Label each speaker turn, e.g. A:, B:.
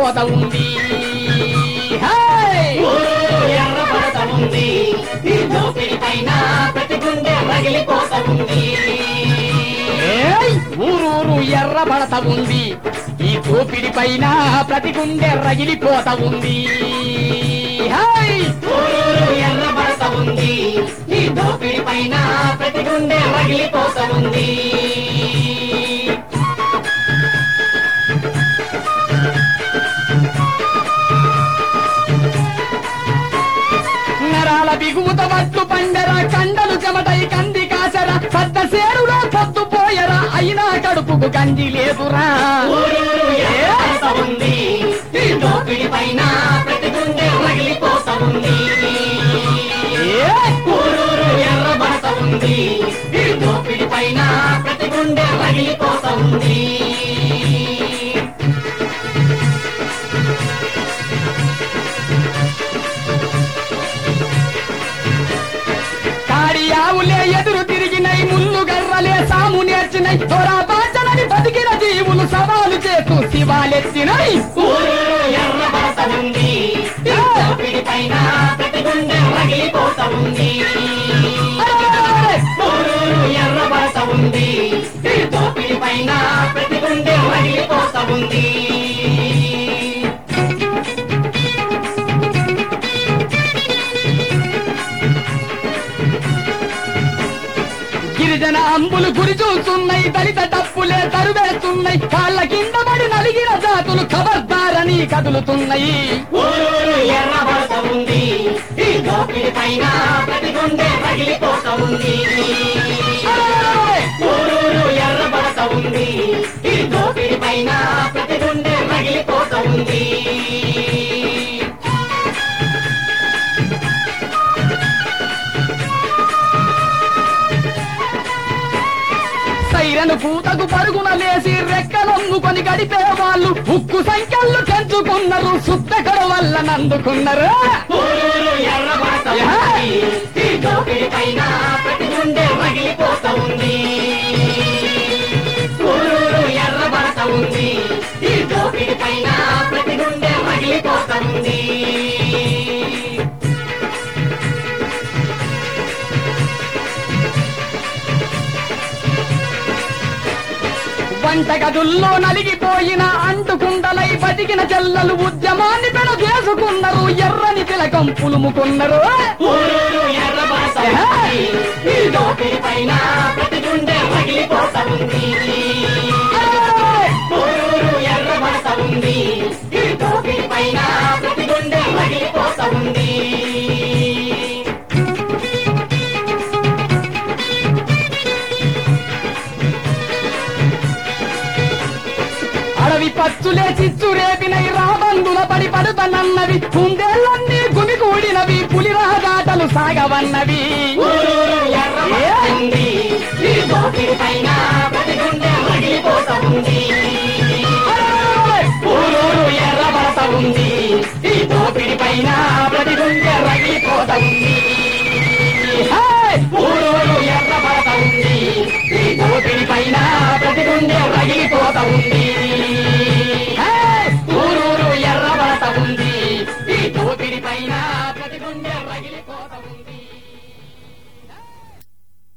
A: రగిలిపోత ఉంది హై!
B: ఊరూరు ఎర్రబడత ఉంది ఈ దోపిడి పైన ప్రతి గుండె రగిలిపోత ఉంది
A: ఏయ్! ఊరూరు ఎర్రబడత ఉంది ఈ దోపిడి పైన ప్రతి గుండె రగిలిపోత ఉంది హై!
B: ఊరూరు ఎర్రబడత ఉంది ఈ దోపిడి పైన ప్రతి గుండె రగిలిపోత ఉంది
A: నరాల బిగుముత మట్టు పండర కండలు చెమటై కంది కాసర సద్ద సేరులో పొద్దు పోయరా అయినా కడుపుకు గంజి లేదురా
B: ఊరూరు ఎర్రబడత ఉంది ఈ దోపిడి పైన ప్రతి గుండె రగిలిపోత ఉంది
A: ఏయ్!
B: ఊరూరు ఎర్రబడత ఉంది ఈ దోపిడి పైన ప్రతి గుండె రగిలిపోత ఉంది
A: కాడి ఆవులే ఎదురు తిరిగినై ముళ్ళు గర్రలే సాము నేర్చినై తోరా బాచనని బతికిన జీవులు సవాలు చేస్తూ శివాలెత్తినై
B: ఊరూరు ఎర్రబడత ఉంది ఈ దోపిడి పైన ప్రతి గుండె రగిలిపోత ఉంది
A: అరెరెరెరెరె!
B: ఊరూరు ఎర్రబడత ఉంది ఈ దోపిడి పైన ప్రతి గుండె రగిలిపోత ఉంది
A: గిరిజన అంబులు గురి చూస్తున్నాయి దళిత డప్పులే తరువేస్తున్నాయి కాళ్ళ కింద పడి నలిగిన జాతులు ఖబర్దారని కదులుతున్నాయి
B: ఊరూరు ఎర్రబడత ఉంది ఈ దోపిడి పైన ప్రతి గుండె రగిలిపోత ఉంది
A: అరెరెరెరెరె!
B: ఊరూరు ఎర్రబడత ఉంది ఈ దోపిడి పైన ప్రతి గుండె రగిలిపోత ఉంది
A: సైరను పూతకు పరుగున లేసి రెక్కలొంగుకొని గడిపే వాళ్ళు ఉక్కు సంఖ్యలు పెంచుకున్నారు సుత్తకడ వల్ల నందుకున్నారు
B: ఊరూరు ఎర్రబడత ఉంది ఈ దోపిడి పైన ప్రతి గుండె రగిలిపోత ఉంది ఊరూరు ఎర్రబడత ఉంది ఈ దోపిడి పైన ప్రతి గుండె రగిలిపోత ఉంది
A: వంటగదుల్లో నలిగిపోయిన అంటుకుండలై బతికిన చెల్లలు ఉద్యమాన్ని పెను చేసుకున్నారు ఎర్రని తిలకం పులుముకున్నారు
B: ఊరూరు ఎర్రబడత ఉంది ఈ దోపిడి పైన ప్రతి గుండె రగిలిపోత ఉంది ఊరూరు ఎర్రబడత ఉంది ఈ దోపిడి పైన ప్రతి గుండె రగిలిపోత ఉంది
A: అడవి పచ్చులే చిచ్చు రేపినై రాబందుల పడి పడుతనన్నవి కుందేళ్ళన్నీ గుమి కూడినవి పులి రహదాటలు సాగవన్నవి
B: ఊరూరు ఎర్రబడత ఉంది ఈ దోపిడి పైన ప్రతి గుండె రగిలిపోత ఉంది ఊరూరు ఎర్రబడత ఉంది ఈ దోపిడి పైన ప్రతి గుండె రగిలిపోత ఉంది
A: హే!
B: ఊరూరు ఎర్రబడత ఉంది ఈ దోపిడి పైన ప్రతి గుండె రగిలిపోత ఉంది